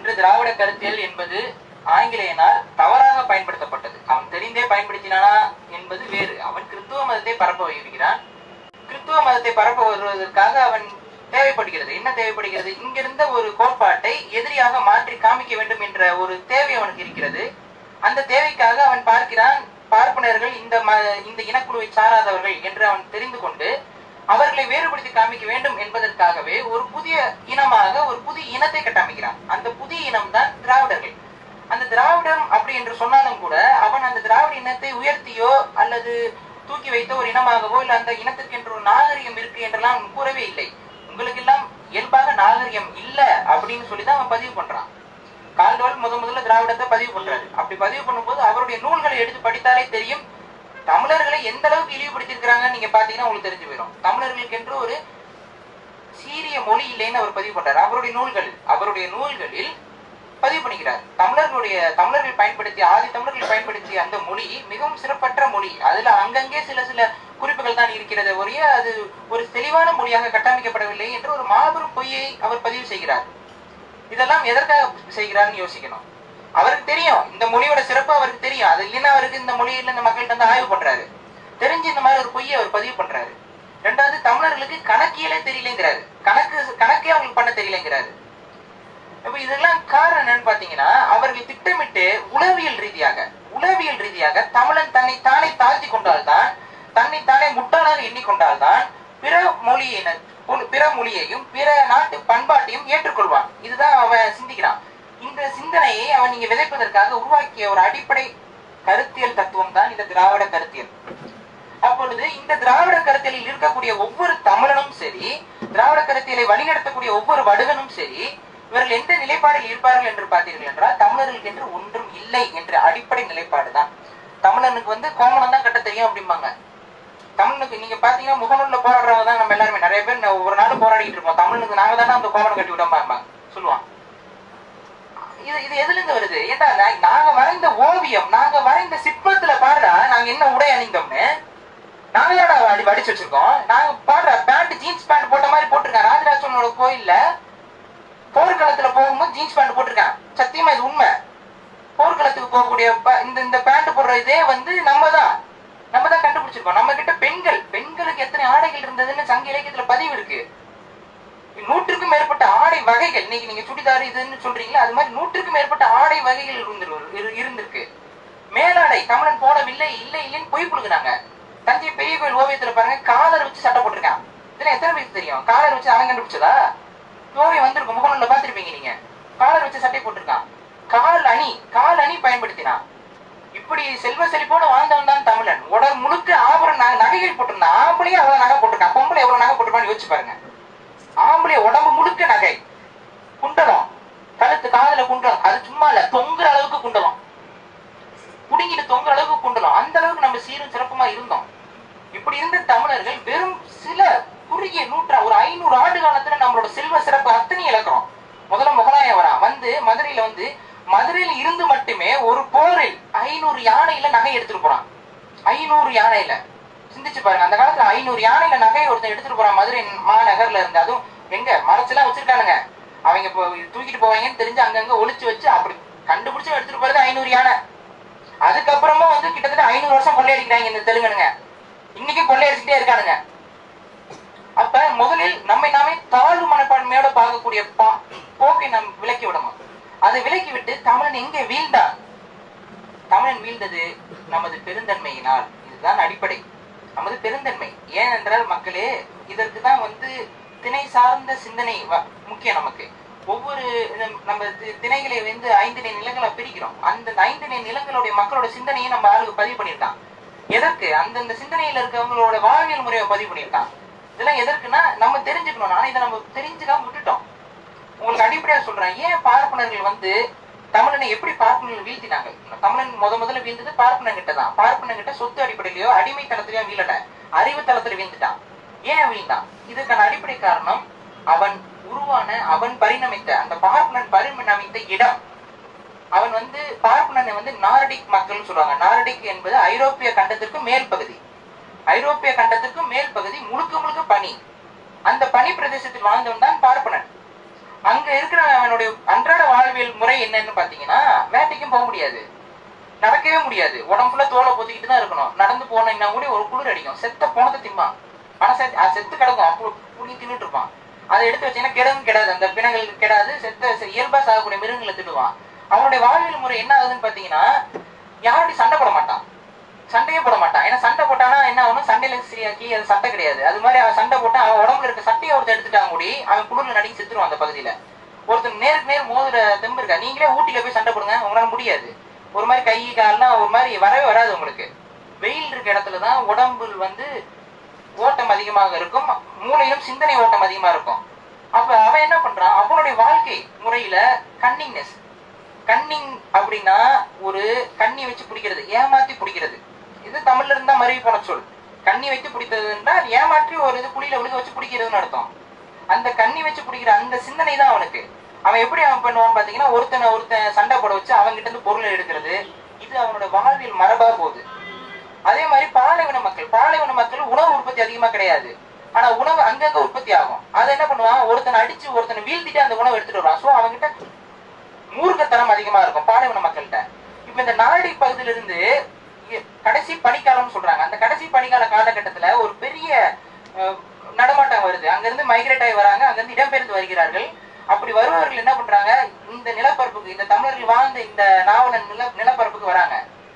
இன்று திராவிட கருத்தியல் என்பது ஆங்கிலேயனால் தவறாக பயன்படுத்தப்பட்டது அவன் தெரிந்தே பயன்படுத்தினானா என்பது வேறு அவன் கிறிஸ்துவ மதத்தை பரப்ப வருகிறான் கிறிஸ்துவ மதத்தை பரப்ப வருவதற்காக அவன் தேவைப்படுகிறது என்ன தேவைப்படுகிறது இங்கிருந்த ஒரு கோட்பாட்டை எதிரியாக மாற்றி காமிக்க வேண்டும் என்ற ஒரு தேவை அவனுக்கு இருக்கிறது அந்த தேவைக்காக அவன் பார்க்கிறான் பார்ப்பனர்கள் இந்த ம இந்த இனக்குழுவை சாராதவர்கள் என்று அவன் தெரிந்து கொண்டு அவர்களை வேறுபடுத்தி காமிக்க வேண்டும் என்பதற்காகவே ஒரு புதிய இனமாக ஒரு புதிய இனத்தை கட்டமைக்கிறான் அந்த புதிய இனம் தான் திராவிடர்கள் அந்த திராவிடம் அப்படி என்று சொன்னாலும் கூட அவன் அந்த திராவிட இனத்தை உயர்த்தியோ அல்லது தூக்கி வைத்த ஒரு இனமாகவோ இல்ல அந்த இனத்திற்கு என்று ஒரு நாகரிகம் இருக்கு என்றெல்லாம் அவன் கூறவே இல்லை உங்களுக்கு எல்லாம் இயல்பாக நாகரிகம் இல்ல அப்படின்னு சொல்லி தான் அவன் பதிவு பண்றான் கால்டுவல் முத முதல்ல திராவிடத்தை பதிவு பண்றாரு அப்படி பதிவு பண்ணும்போது அவருடைய நூல்களை எடுத்து படித்தாலே தெரியும் தமிழர்களை எந்த அளவுக்கு இழிவுபடுத்தியிருக்கிறாங்கன்னு நீங்க பாத்தீங்கன்னா உங்களுக்கு தெரிஞ்சு போயிடும் தமிழர்களுக்கு என்று ஒரு சீரிய மொழி இல்லைன்னு அவர் பதிவு பண்றாரு அவருடைய நூல்கள் அவருடைய நூல்களில் பதிவு பண்ணிக்கிறார் தமிழர்களுடைய தமிழர்கள் பயன்படுத்திய ஆதி தமிழர்கள் பயன்படுத்திய அந்த மொழி மிகவும் சிறப்பற்ற மொழி அதுல அங்கங்கே சில சில குறிப்புகள் தான் இருக்கிறது ஒழிய அது ஒரு தெளிவான மொழியாக கட்டமைக்கப்படவில்லை என்று ஒரு மாபெரும் பொய்யை அவர் பதிவு செய்கிறார் இதெல்லாம் எதற்காக செய்கிறார்னு யோசிக்கணும் அவருக்கு தெரியும் இந்த மொழியோட சிறப்பு அவருக்கு தெரியும் அது இல்லைன்னா அவருக்கு இந்த மொழியில இந்த மக்கள்கிட்ட வந்து ஆய்வு பண்றாரு தெரிஞ்சு இந்த மாதிரி ஒரு பொய்யை அவர் பதிவு பண்றாரு ரெண்டாவது தமிழர்களுக்கு கணக்கியலே தெரியலங்கிறாரு கணக்கு கணக்கே அவங்களுக்கு பண்ண தெரியலங்கிறாரு அப்ப இதெல்லாம் காரணம் என்னன்னு பாத்தீங்கன்னா அவர்கள் திட்டமிட்டு உளவியல் ரீதியாக உளவியல் ரீதியாக தமிழன் தன்னை தானே தாழ்த்தி கொண்டால்தான் தன்னை தானே முட்டாளாக எண்ணிக்கொண்டால்தான் பிற மொழியின பிற மொழியையும் பிற நாட்டு பண்பாட்டையும் ஏற்றுக்கொள்வான் இதுதான் அவன் சிந்திக்கிறான் இந்த சிந்தனையை அவன் இங்க விதைப்பதற்காக உருவாக்கிய ஒரு அடிப்படை கருத்தியல் தத்துவம் தான் இந்த திராவிட கருத்தியல் அப்பொழுது இந்த திராவிட கருத்தியலில் இருக்கக்கூடிய ஒவ்வொரு தமிழனும் சரி திராவிட கருத்தியலை வழிநடத்தக்கூடிய ஒவ்வொரு வடுகனும் சரி இவர்கள் எந்த நிலைப்பாடில் இருப்பார்கள் என்று பார்த்தீர்கள் என்றால் தமிழர்களுக்கு என்று ஒன்றும் இல்லை என்ற அடிப்படை நிலைப்பாடு தான் தமிழனுக்கு வந்து கோமணம் தான் கட்ட தெரியும் அப்படிம்பாங்க தமிழனுக்கு நீங்க பாத்தீங்கன்னா முகநூல்ல போராடுறவங்க தான் நம்ம எல்லாருமே நிறைய பேர் ந- ஒரு நாள் போராடிட்டு இருப்போம் தமிழனுக்கு நாங்க தானே அந்த கோமணம் கட்டி விடாம சொல்லுவான் இது இது எதுல இருந்து வருது ஏண்டா நா- நாங்க வரைந்த ஓவியம் நாங்க வரைந்த சிற்பத்துல பாருடா நாங்க என்ன உடை அணிந்தோம்னு நாங்க தான்டா அடி வடிச்சு வச்சிருக்கோம் நாங்க பாடுற பேண்ட் ஜீன்ஸ் பேண்ட் போட்ட மாதிரி போட்டிருக்கேன் ராஜராஜ சோழனோட கோயில்ல போர்க்களத்துல போகும்போது ஜீன்ஸ் பேண்ட் போட்டிருக்கேன் சத்தியமா இது உண்மை போர்க்களத்துக்கு போகக்கூடிய ப- இந்த இந்த பேண்ட் போடுற இதே வந்து நம்ம தான் நம்ம தான் கண்டுபிடிச்சிருக்கோம் நம்ம கிட்ட பெண்கள் பெண்களுக்கு எத்தனை ஆடைகள் இருந்ததுன்னு சங்க இலக்கியத்துல பதிவு இருக்கு நூற்றுக்கும் மேற்பட்ட ஆடை வகைகள் இன்னைக்கு நீங்க சுடிதார் இதுன்னு சொல்றீங்களா அது மாதிரி நூற்றுக்கும் மேற்பட்ட ஆடை வகைகள் இருந்திரு- இரு- இருந்திருக்கு மேலாடை தமிழன் போடவில்லை இல்லை இல்லைன்னு பொய் கொடுக்குறாங்க தஞ்சை பெரிய கோயில் ஓவியத்துல பாருங்க காலர் வச்சு சட்டை போட்டிருக்கான் இதெல்லாம் எத்தனை பேருக்கு தெரியும் காலர் வச்சு அவன் கண்டுபிடிச்சதா ஓவியம் வந்திருக்கும் முகநூல்ல பாத்திருப்பீங்க நீங்க காலர் வச்சு சட்டை போட்டிருக்கான் கால் அணி கால் அணி பயன்படுத்தினான் இப்படி செல்வ செழிப்போட வாழ்ந்தவன் தான் தமிழன் உடல் முழுக்க ஆபரண நகை- நகைகள் போட்டிருந்தான் ஆம்பளையே அவ்வளவு நகை போட்டிருக்கான் பொம்பளை எவ்வளவு நகை போட்டிருப்பான்னு யோசிச்சு பாருங்க ஆம்பளை உடம்பு முழுக்க நகை குண்டலம் கழுத்து காதுல குண்டலம் அது சும்மா இல்ல தொங்குற அளவுக்கு குண்டலம் புடுங்கிட்டு தொங்குற அளவுக்கு குண்டலம் அந்த அளவுக்கு நம்ம சீரும் சிறப்புமா இருந்தோம் இப்படி இருந்த தமிழர்கள் வெறும் சில குறுகிய நூற்றா ஒரு ஐநூறு ஆண்டு காலத்துல நம்மளோட செல்வ சிறப்பு அத்தனை இழக்கிறோம் முதல்ல முகலாயம் வரான் வந்து மதுரையில வந்து மதுரையில இருந்து மட்டுமே ஒரு போரில் ஐநூறு யானையில நகை எடுத்துட்டு போறான் ஐநூறு யானையில சிந்திச்சு பாருங்க அந்த காலத்துல ஐநூறு யானையில நகை ஒருத்தன் எடுத்துட்டு போறான் மதுரை மாநகர்ல இருந்து அதுவும் எங்க மறைச்செல்லாம் வச்சிருக்கானுங்க அவங்க இப்போ தூக்கிட்டு போவாங்கன்னு தெரிஞ்சு அங்கங்க ஒளிச்சு வச்சு அப்படி கண்டுபிடிச்சு எடுத்துட்டு போறது ஐநூறு யானை அதுக்கப்புறமா வந்து கிட்டத்தட்ட ஐநூறு வருஷம் கொள்ளையடிக்கிறாங்க இந்த தெலுங்கனுங்க இன்னைக்கும் கொள்ளையடிச்சுட்டே இருக்கானுங்க அப்ப முதலில் நம்மை நாமே தாழ்வு மனப்பான்மையோட பார்க்கக்கூடிய பா- போக்கை நாம் விலக்கி விடணும் அதை விலக்கி விட்டு தமிழன் எங்கே வீழ்ந்தான் தமிழன் வீழ்ந்தது நமது பெருந்தன்மையினால் இதுதான் அடிப்படை நமது பெருந்தன்மை ஏனென்றால் மக்களே இதற்கு தான் வந்து திணை சார்ந்த சிந்தனை வ- முக்கியம் நமக்கு ஒவ்வொரு நம்- நம்ம தி- திணைகளை வந்து ஐந்து நெய் நிலங்களை பிரிக்கிறோம் அந்த ஐந்து நெய் நிலங்களுடைய மக்களோட சிந்தனையை நம்ம ஆளுக்கு பதிவு பண்ணியிருக்கான் எதற்கு அந்தந்த சிந்தனையில இருக்கவங்களோட வாழ்வியல் முறையை பதிவு பண்ணியிருக்கான் இதெல்லாம் எதற்குன்னா நம்ம தெரிஞ்சுக்கணும் ஆனா இதை நம்ம தெரிஞ்சுக்காம விட்டுட்டோம் உங்களுக்கு அடிப்படையா சொல்றேன் ஏன் பார்ப்பனர்கள் வந்து தமிழனை எப்படி பார்ப்பனர்கள் வீழ்த்தினாங்க தமிழன் முத முதல்ல வீழ்ந்தது பார்ப்பனன் கிட்ட தான் பார்ப்பனன் கிட்ட சொத்து அடிப்படையிலயோ அடிமைத்தனத்திலயோ வீழல அறிவு தளத்துல வீழ்ந்துட்டான் ஏன் வீழ்ந்தான் இதுக்கான அடிப்படை காரணம் அவன் உருவான அவன் பரிணமித்த அந்த பார்ப்பனன் பரிணமித்த இடம் அவன் வந்து பார்ப்பனனை வந்து நார்டிக் மக்கள்னு சொல்றாங்க நார்டிக் என்பது ஐரோப்பிய கண்டத்திற்கு மேல் பகுதி ஐரோப்பிய கண்டத்திற்கு மேல் பகுதி முழுக்க முழுக்க பனி அந்த பனி பிரதேசத்தில் வாழ்ந்தவன் தான் பார்ப்பனன் அங்க இருக்கிற அவனுடைய அன்றாட வாழ்வியல் முறை என்னன்னு பாத்தீங்கன்னா வேட்டைக்கும் போக முடியாது நடக்கவே முடியாது உடம்பு ஃபுல்லா தோலை பொத்திக்கிட்டு தான் இருக்கணும் நடந்து போனீங்கன்னா கூட ஒரு குளிர் அடிக்கும் செத்த போனதை திம்பான் ஆனா செத்து அது செத்து கிடக்கும் அப்போ புளி தின்னுட்டு இருப்பான் அதை எடுத்து வச்சீங்கன்னா கிடவும் கிடாது அந்த பிணங்கள் கிடாது செத்த செ- இயல்பா சாகக்கூடிய மிருகங்களை திடுவான் அவனுடைய வாழ்வியல் முறை என்ன ஆகுதுன்னு பாத்தீங்கன்னா யாரோடையும் சண்டை போட மாட்டான் சண்டையே போட மாட்டான் ஏன்னா சண்டை போட்டானா என்ன ஆகணும் சண்டையில சரியாக்கி அது சட்டை கிடையாது அது மாதிரி அவன் சண்டை போட்டா அவன் உடம்புல இருக்க சட்டையை ஒருத்தர் எடுத்துட்டாங்க கூடி அவன் குளிர்ல நடுங்கி செத்துருவான் அந்த பகுதியில ஒருத்தர் நேருக்கு நேர் மோதுற தெம்பு இருக்கா நீங்களே ஊட்டில போய் சண்டை போடுங்க உங்களால முடியாது ஒரு மாதிரி கை கால்லாம் ஒரு மாதிரி வரவே வராது உங்களுக்கு வெயில் இருக்க இடத்துல தான் உடம்புல வந்து ஓட்டம் அதிகமாக இருக்கும் மூளையிலும் சிந்தனை ஓட்டம் அதிகமா இருக்கும் அப்ப அவன் என்ன பண்றான் அவனுடைய வாழ்க்கை முறையில கன்னிங்னஸ் கன்னிங் அப்படின்னா ஒரு கண்ணி வச்சு பிடிக்கிறது ஏமாத்தி பிடிக்கிறது இது தமிழ்ல இருந்தா மருவி போன சொல் கண்ணி வைத்து பிடித்தது என்றால் ஏமாற்றி ஒரு இது புளியில விழுக வச்சு பிடிக்கிறதுன்னு அர்த்தம் அந்த கண்ணி வச்சு பிடிக்கிற அந்த சிந்தனை தான் அவனுக்கு அவன் எப்படி அவன் பண்ணுவான் பாத்தீங்கன்னா ஒருத்தனை ஒருத்தன் சண்டை போட வச்சு அவன்கிட்ட இருந்து பொருளை எடுக்கிறது இது அவனோட வாழ்வியல் மரபா போகுது அதே மாதிரி பாலைவன மக்கள் பாலைவன மக்கள் உணவு உற்பத்தி அதிகமா கிடையாது ஆனா உணவு அங்கங்க உற்பத்தி ஆகும் அதை என்ன பண்ணுவான் ஒருத்தனை அடிச்சு ஒருத்தனை வீழ்த்திட்டு அந்த உணவை எடுத்துட்டு வருவான் சோ அவன்கிட்ட மூர்க்கத்தனம் அதிகமா இருக்கும் பாலைவன மக்கள்கிட்ட இப்ப இந்த நாடி பகுதியில இருந்து இ- கடைசி பனிக்காலம்னு சொல்றாங்க அந்த கடைசி பனிக்கால காலகட்டத்துல ஒரு பெரிய அஹ், நடமாட்டம் வருது அங்க இருந்து மைக்ரேட் ஆகி வராங்க அங்க இருந்து இடம்பெயர்ந்து வருகிறார்கள் அப்படி வருபவர்கள் என்ன பண்றாங்க இந்த நிலப்பரப்புக்கு இந்த தமிழர்கள் வாழ்ந்த இந்த நாவலன் நில நிலப்பரப்புக்கு வராங்க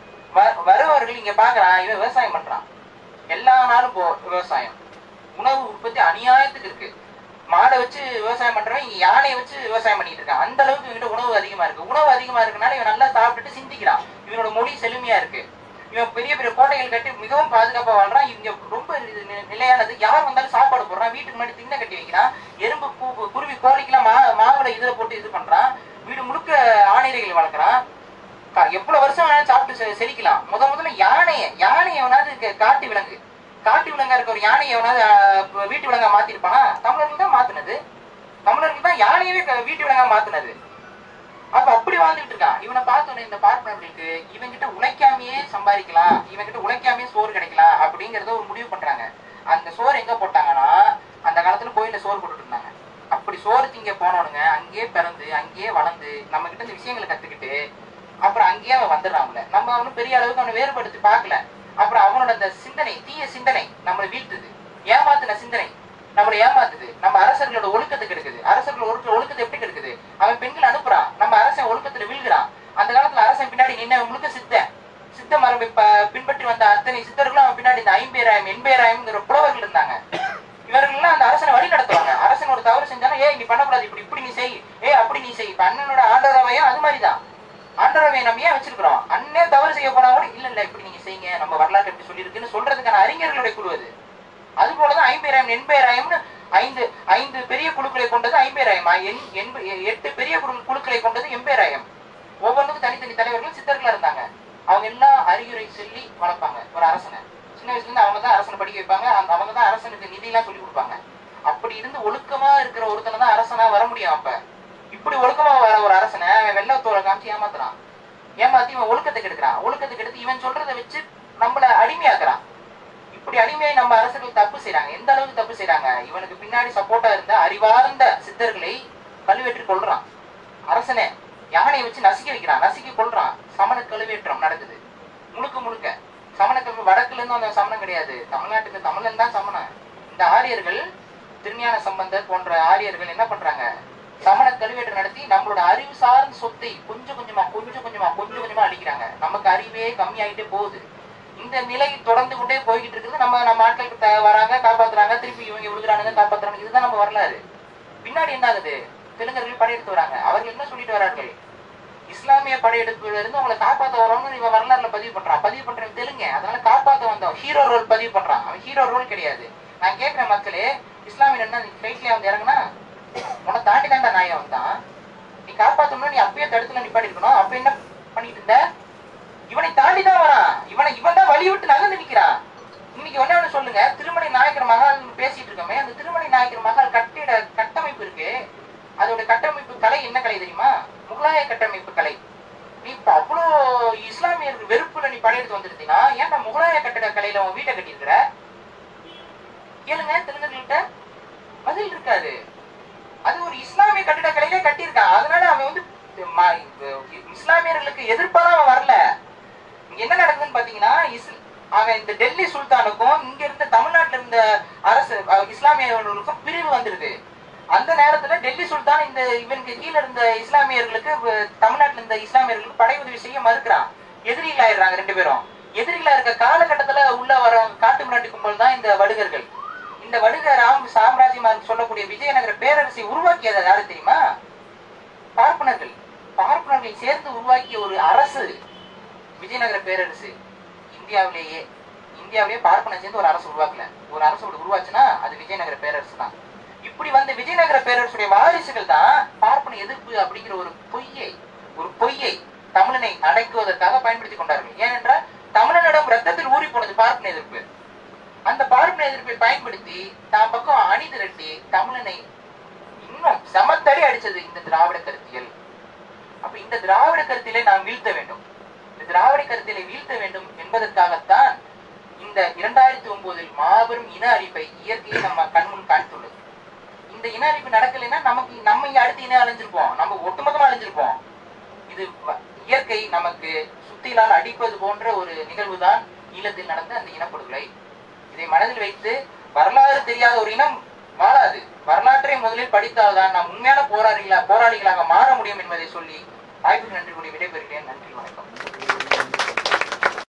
வ- வருபவர்கள் இங்க பாக்குறான் இவன் விவசாயம் பண்றான் எல்லா நாளும் போ விவசாயம் உணவு உற்பத்தி அநியாயத்துக்கு இருக்கு மாடை வச்சு விவசாயம் பண்றவன் இங்க யானையை வச்சு விவசாயம் பண்ணிட்டு இருக்கான் அந்த அளவுக்கு இவன்கிட்ட உணவு அதிகமா இருக்கு உணவு அதிகமா இருக்கனால இவன் நல்லா சாப்பிட்டுட்டு சிந்திக்கிறான் இவனோட மொழி செழுமையா இருக்கு இவன் பெரிய பெரிய கோட்டைகள் கட்டி மிகவும் பாதுகாப்பா வாழ்றான் இங்க ரொம்ப இது நி- நிலையானது யார் வந்தாலும் சாப்பாடு போடுறான் வீட்டுக்கு முன்னாடி திண்ணை கட்டி வைக்கிறான் எறும்பு பூ குருவி கோழிக்கெல்லாம் மா மாவுல இதுல போட்டு இது பண்றான் வீடு முழுக்க ஆணையர்கள் வளர்க்குறான் கா- எவ்வளவு வருஷம் வேணாலும் சாப்பிட்டு செ- செழிக்கலாம் முத முதல்ல யானைய யானை எவனாவது க- காட்டு விலங்கு காட்டு விலங்கா இருக்க ஒரு யானை எவனாவது ஆஹ், இப்ப வீட்டு விலங்கா மாத்திருப்பானா தமிழர்கள் தான் மாத்துனது தமிழர்கள் தான் யானையவே க- வீட்டு விலங்கா மாத்துனது அப்ப அப்படி வாழ்ந்துட்டு இருக்கான் இவனை பார்த்தோன்னே இந்த பார்ப்பனர்களுக்கு இவன்கிட்ட உழைக்காமையே சம்பாதிக்கலாம் இவன்கிட்ட உழைக்காமையே சோறு கிடைக்கலாம் அப்படிங்கறத ஒரு முடிவு பண்றாங்க அந்த சோறு எங்க போட்டாங்கன்னா அந்த காலத்துல கோயில்ல சோறு போட்டுட்டு இருந்தாங்க அப்படி சோறு திங்க போனவனுங்க அங்கேயே பிறந்து அங்கேயே வளர்ந்து நம்ம கிட்ட இந்த விஷயங்களை கத்துக்கிட்டு அப்புறம் அங்கேயே அவன் வந்துடுறான்ல நம்ம அவனு பெரிய அளவுக்கு அவனை வேறுபடுத்தி பார்க்கல அப்புறம் அவனோட அந்த சிந்தனை தீய சிந்தனை நம்மளை வீழ்த்துது ஏமாத்துன சிந்தனை நம்மளை ஏமாத்துது நம்ம அரசர்களோட ஒழுக்கத்தை கெடுக்குது அரசர்கள் ஒழுக்க ஒழுக்கத்தை எப்படி கெடுக்குது அவன் பெண்கள் அனுப்புறான் நம்ம அரசன் ஒழுக்கத்துல வீழ்கிறான் அந்த காலத்துல அரசன் பின்னாடி நின்ன முழுக்க சித்தன் சித்த மரபை ப- பின்பற்றி வந்த அத்தனை சித்தர்களும் அவன் பின்னாடி இந்த ஐம்பேராயம் எண்பேராயம்ங்கிற புலவர்கள் இருந்தாங்க இவர்கள் எல்லாம் அந்த அரசனை வழி நடத்துவாங்க அரசன் ஒரு தவறு செஞ்சாலும் ஏய் நீ பண்ணக்கூடாது இப்படி இப்படி நீ செய் ஏய் அப்படி நீ செய் இப்ப அண்ணனோட ஆண்டரவையும் அது மாதிரிதான் ஆண்டரவையை நம்ம ஏன் வச்சிருக்கிறோம் அண்ணே தவறு செய்ய போனா கூட இல்ல இல்ல இப்படி நீங்க செய்யுங்க நம்ம வரலாற்று எப்படி சொல்லியிருக்குன்னு சொல்றதுக்கான அறிஞர்களுடைய குழு அது அது போலதான் ஐம்பேராயம் எண்பேராயம்னு ஐந்து ஐந்து பெரிய குழுக்களை கொண்டது ஐம்பேராயம் எண் எண்ப- எட்டு பெரிய குழு- குழுக்களை கொண்டது எம்பேராயம் ஒவ்வொன்றுக்கும் தனித்தனி தலைவர்கள் சித்தர்களா இருந்தாங்க அவங்க எல்லாம் அறிவுரை சொல்லி வளர்ப்பாங்க ஒரு அரசனை சின்ன வயசுல இருந்து அவங்க தான் அரசனை படிக்க வைப்பாங்க அந்த அவங்க தான் அரசனுக்கு நிதி எல்லாம் சொல்லி கொடுப்பாங்க அப்படி இருந்து ஒழுக்கமா இருக்கிற ஒருத்தனை தான் அரசனா வர முடியும் அப்ப இப்படி ஒழுக்கமா வர ஒரு அரசனை அவன் வெள்ளத்தோலை காமிச்சு ஏமாத்துறான் ஏமாத்தி இவன் ஒழுக்கத்தை கெடுக்கிறான் ஒழுக்கத்தை கெடுத்து இவன் சொல்றதை வச்சு நம்மள அடிமையாக்குறான் இப்படி அடிமையை நம்ம அரசர்கள் தப்பு செய்றாங்க எந்த அளவுக்கு தப்பு செய்றாங்க இவனுக்கு பின்னாடி சப்போர்ட்டா இருந்த அறிவார்ந்த சித்தர்களை கழுவேற்றி கொள்றான் அரசனே யானையை வச்சு நசுக்கி வைக்கிறான் நசுக்கி கொள்றான் சமண கழுவேற்றம் நடக்குது முழுக்க முழுக்க சமண கல்வி வடக்குல இருந்து வந்த சமணம் கிடையாது தமிழ்நாட்டுக்கு தமிழன் தான் சமணன் இந்த ஆரியர்கள் திருஞான சம்பந்தர் போன்ற ஆரியர்கள் என்ன பண்றாங்க சமண கல்வெட்டு நடத்தி நம்மளோட அறிவு சார்ந்த சொத்தை கொஞ்சம் கொஞ்சமா கொஞ்சம் கொஞ்சமா கொஞ்சம் கொஞ்சமா அழிக்கிறாங்க நமக்கு அறிவே கம்மியாயிட்டே போகுது இந்த நிலை தொடர்ந்து கொண்டே போய்கிட்டு இருக்குது நம்ம நம்ம ஆட்களுக்கு த- வராங்க காப்பாத்துறாங்க திருப்பி இவங்க விழுகிறானுங்க காப்பாத்துறாங்க இதுதான் நம்ம வரலாறு பின்னாடி என்ன ஆகுது தெலுங்கர்கள் படையெடுத்து வராங்க அவர்கள் என்ன சொல்லிட்டு வரார்கள் இஸ்லாமிய படையெடுப்புல இருந்து அவங்களை காப்பாத்த வரவங்க இவன் வரலாறுல பதிவு பண்றான் பதிவு பண்றவன் தெலுங்க அதனால காப்பாத்த வந்தவன் ஹீரோ ரோல் பதிவு பண்றான் அவன் ஹீரோ ரோல் கிடையாது நான் கேட்கிறேன் மக்களே இஸ்லாமியன் என்ன ஃபிளைட்லயே வந்து இறங்குனா உன்னை தாண்டி தாண்டா நாயை வந்தான் நீ காப்பாத்தணும்னா நீ அப்பயே தடுத்துல நிப்பாட்டி இருக்கணும் அப்ப என்ன பண்ணிட்டு இருந்த இவனை தாண்டி தான் வரான் இவனை இவன் தான் வழி விட்டு நகர்ந்து நிக்கிறான் இன்னைக்கு ஒண்ணே ஒண்ணு சொல்லுங்க திருமணி நாயக்கர் மகால் பேசிட்டு இருக்கோமே அந்த திருமணி நாயக்கர் மகால் கட்டிட கட்டமைப்பு இருக்கு அதோட கட்டமைப்பு கலை என்ன கலை தெரியுமா முகலாய கட்டமைப்பு கலை நீ இப்ப அவ்வளோ இஸ்லாமியர் வெறுப்புல நீ படையெடுத்து வந்துருந்தீங்கன்னா ஏன்டா முகலாய கட்டட கலையில உன் வீட்டை கட்டியிருக்கிற கேளுங்க தெலுங்கர்கள்ட்ட பதில் இருக்காது அது ஒரு இஸ்லாமிய இஸ்லாமிய கட்டிடக்கலையிலே கட்டியிருக்கான் அதனால அவன் வந்து ம- இஸ்லாமியர்களுக்கு எதிர்ப்பா தான் அவன் வரல இங்க என்ன நடக்குதுன்னு பாத்தீங்கன்னா இஸ் அவன் இந்த டெல்லி சுல்தானுக்கும் இங்க இருந்த தமிழ்நாட்டுல இருந்த அரசு அஹ், இஸ்லாமியர்களுக்கும் பிரிவு வந்துருது அந்த நேரத்துல டெல்லி சுல்தான் இந்த இவனுக்கு கீழ இருந்த இஸ்லாமியர்களுக்கு அஹ், தமிழ்நாட்டுல இருந்த இஸ்லாமியர்களுக்கு படை உதவி செய்ய மறுக்கிறான் எதிரிகள் ஆயிடுறாங்க ரெண்டு பேரும் எதிரிகளா இருக்க காலகட்டத்துல உள்ள வர காட்டு மிராண்டி கும்பல் தான் இந்த வடுகர்கள் இந்த வடுக ராம் சாம்ராஜ்யம் சொல்லக்கூடிய விஜயநகர பேரரசை உருவாக்கியது யாரு தெரியுமா பார்ப்பனர்கள் பார்ப்பனர்களை சேர்ந்து உருவாக்கிய ஒரு அரசு விஜயநகர பேரரசு இந்தியாவிலேயே இந்தியாவிலேயே பார்ப்பனர் சேர்ந்து ஒரு அரசு உருவாக்கல ஒரு அரசு ஒண்ணு உருவாச்சுன்னா அது விஜயநகர பேரரசு தான் இப்படி வந்த விஜயநகர பேரரசுடைய வாரிசுகள் தான் பார்ப்பன எதிர்ப்பு அப்படிங்கிற ஒரு பொய்யை ஒரு பொய்யை தமிழனை அடக்குவதற்காக பயன்படுத்தி கொண்டார்கள் ஏனென்றால் தமிழனிடம் ரத்தத்தில் ஊறி போனது பார்ப்பன எதிர்ப்பு அந்த பார்ப்பன எதிர்ப்பை பயன்படுத்தி தான் பக்கம் அணி திரட்டி தமிழனை இன்னும் சமத்தடி அடிச்சது இந்த திராவிட கருத்தியல் அப்ப இந்த திராவிட கருத்தியலை நாம் வீழ்த்த வேண்டும் இந்த திராவிட கருத்தியலை வீழ்த்த வேண்டும் என்பதற்காகத்தான் இந்த இரண்டாயிரத்தி ஒன்பதில் மாபெரும் இன அழிப்பை இயற்கையை நம்ம கண்முன் காட்டுள்ளது இந்த இன அழிப்பு நடக்கலைன்னா நமக்கு நம்ம இங்க அடுத்து இன அழிஞ்சிருப்போம் நம்ம ஒட்டுமொத்தமா அழிஞ்சிருப்போம் இது வ- இயற்கை நமக்கு சுத்திலால் அடிப்பது போன்ற ஒரு நிகழ்வுதான் ஈழத்தில் நடந்த அந்த இனப்படுகொலை இதை மனதில் வைத்து வரலாறு தெரியாத ஒரு இனம் வாழாது வரலாற்றை முதலில் படித்தால்தான் நாம் உண்மையான போராளிகளா போராளிகளாக மாற முடியும் என்பதை சொல்லி வாய்ப்புக்கு நன்றி கூறி விடைபெறுகிறேன் நன்றி வணக்கம்